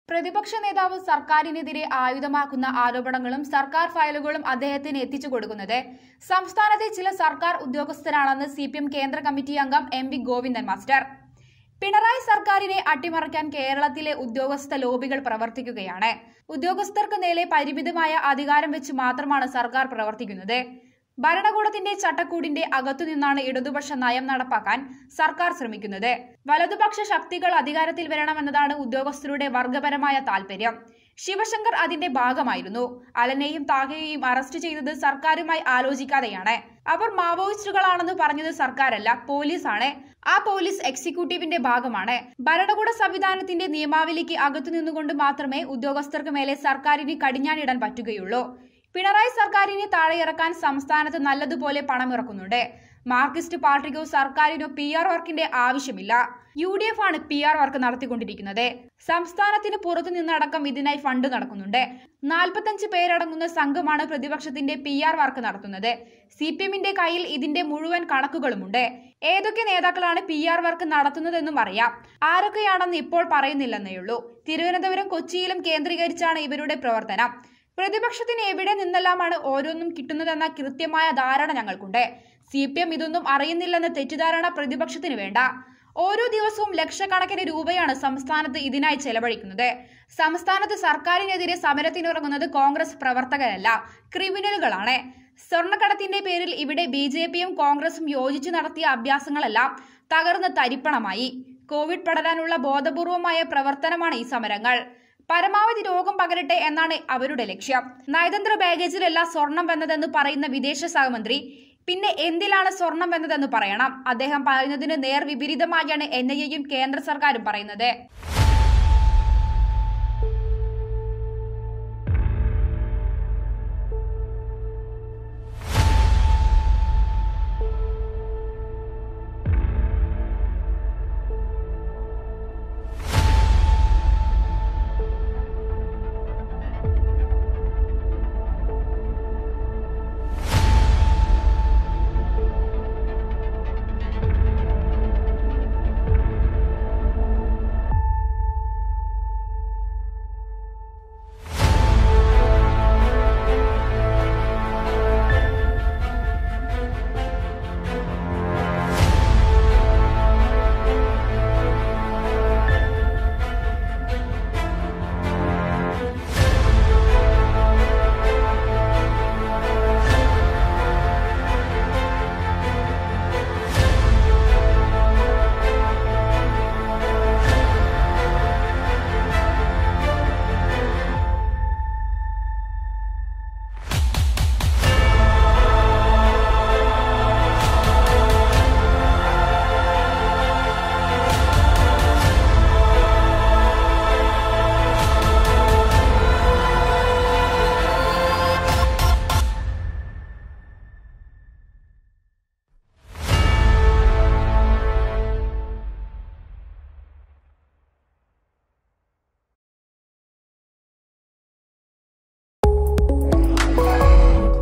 പ്രതിപക്ഷ നേതാവ് സർക്കാരിനെതിരെ ആയുധമാക്കുന്ന ആരോപണങ്ങളും സർക്കാർ ഫയലുകളും അദ്ദേഹത്തിന് എത്തിച്ചു കൊടുക്കുന്നത് സംസ്ഥാനത്തെ ചില സർക്കാർ ഉദ്യോഗസ്ഥരാണെന്ന് സി കേന്ദ്ര കമ്മിറ്റി അംഗം M V Govindan master Pinarayi സർക്കാരിനെ അട്ടിമറിക്കാൻ കേരളത്തിലെ ഉദ്യോഗസ്ഥ ലോബികൾ പ്രവർത്തിക്കുകയാണ് ഉദ്യോഗസ്ഥർക്ക് നേരെ പരിമിതമായ അധികാരം വെച്ച് മാത്രമാണ് സർക്കാർ പ്രവർത്തിക്കുന്നത് ഭരണകൂടത്തിന്റെ ചട്ടക്കൂടിന്റെ അകത്തുനിന്നാണ് ഇടതുപക്ഷ നയം നടപ്പാക്കാൻ സർക്കാർ ശ്രമിക്കുന്നത് വലതുപക്ഷ ശക്തികൾ അധികാരത്തിൽ വരണമെന്നതാണ് ഉദ്യോഗസ്ഥരുടെ വർഗപരമായ താൽപര്യം ശിവശങ്കർ അതിന്റെ ഭാഗമായിരുന്നു അലനെയും താഹയെയും അറസ്റ്റ് ചെയ്തത് സർക്കാരുമായി ആലോചിക്കാതെയാണ് അവർ മാവോയിസ്റ്റുകളാണെന്ന് പറഞ്ഞത് സർക്കാരല്ല പോലീസാണ് ആ പോലീസ് എക്സിക്യൂട്ടീവിന്റെ ഭാഗമാണ് ഭരണകൂട സംവിധാനത്തിന്റെ നിയമാവലിക്ക് അകത്തു നിന്നുകൊണ്ട് മാത്രമേ ഉദ്യോഗസ്ഥർക്ക് മേലെ സർക്കാരിന് കടിഞ്ഞാണിടാൻ പറ്റുകയുള്ളൂ പിണറായി സർക്കാരിനെ താഴെയിറക്കാൻ സംസ്ഥാനത്ത് നല്ലതുപോലെ പണമിറക്കുന്നുണ്ട് മാർക്സിസ്റ്റ് പാർട്ടിക്കോ സർക്കാരിനോ പി ആർ വർക്കിന്റെ ആവശ്യമില്ല യു ഡി എഫ് ആണ് പി ആർ വർക്ക് നടത്തിക്കൊണ്ടിരിക്കുന്നത് സംസ്ഥാനത്തിന് പുറത്തു നിന്നടക്കം ഇതിനായി ഫണ്ട് നടക്കുന്നുണ്ട് നാൽപ്പത്തഞ്ച് പേരടങ്ങുന്ന സംഘമാണ് പ്രതിപക്ഷത്തിന്റെ പി ആർ വർക്ക് നടത്തുന്നത് സി പി എമ്മിന്റെ കയ്യിൽ ഇതിന്റെ മുഴുവൻ കണക്കുകളുമുണ്ട് ഏതൊക്കെ നേതാക്കളാണ് പി ആർ വർക്ക് നടത്തുന്നതെന്നും അറിയാം ആരൊക്കെയാണെന്ന് ഇപ്പോൾ പറയുന്നില്ലെന്നേയുള്ളൂ തിരുവനന്തപുരം കൊച്ചിയിലും കേന്ദ്രീകരിച്ചാണ് ഇവരുടെ പ്രവർത്തനം പ്രതിപക്ഷത്തിന് എവിടെ നിന്നെല്ലാമാണ് ഓരോന്നും കിട്ടുന്നതെന്ന കൃത്യമായ ധാരണ ഞങ്ങൾക്കുണ്ട് സി പി എം ഇതൊന്നും അറിയുന്നില്ലെന്ന തെറ്റിദ്ധാരണ പ്രതിപക്ഷത്തിന് വേണ്ട ഓരോ ദിവസവും ലക്ഷക്കണക്കിന് രൂപയാണ് സംസ്ഥാനത്ത് ഇതിനായി ചെലവഴിക്കുന്നത് സംസ്ഥാനത്ത് സർക്കാരിനെതിരെ സമരത്തിനിറങ്ങുന്നത് കോൺഗ്രസ് പ്രവർത്തകരല്ല ക്രിമിനലുകളാണ് സ്വർണ്ണക്കടത്തിന്റെ പേരിൽ ഇവിടെ ബി ജെ പിയും കോൺഗ്രസും യോജിച്ചു നടത്തിയ അഭ്യാസങ്ങളെല്ലാം തകർന്ന് തരിപ്പണമായി കോവിഡ് പടരാനുള്ള ബോധപൂർവമായ പ്രവർത്തനമാണ് ഈ സമരങ്ങൾ പരമാവധി രോഗം പകരട്ടെ എന്നാണ് അവരുടെ ലക്ഷ്യം നയതന്ത്ര ബാഗേജിലല്ല സ്വർണം വന്നതെന്ന് പറയുന്ന വിദേശ സഹമന്ത്രി പിന്നെ എന്തിലാണ് സ്വർണം വന്നതെന്ന് പറയണം അദ്ദേഹം പറയുന്നതിന് നേർ വിപരീതമായാണ് എൻ ഐ എയും കേന്ദ്ര സർക്കാരും പറയുന്നത്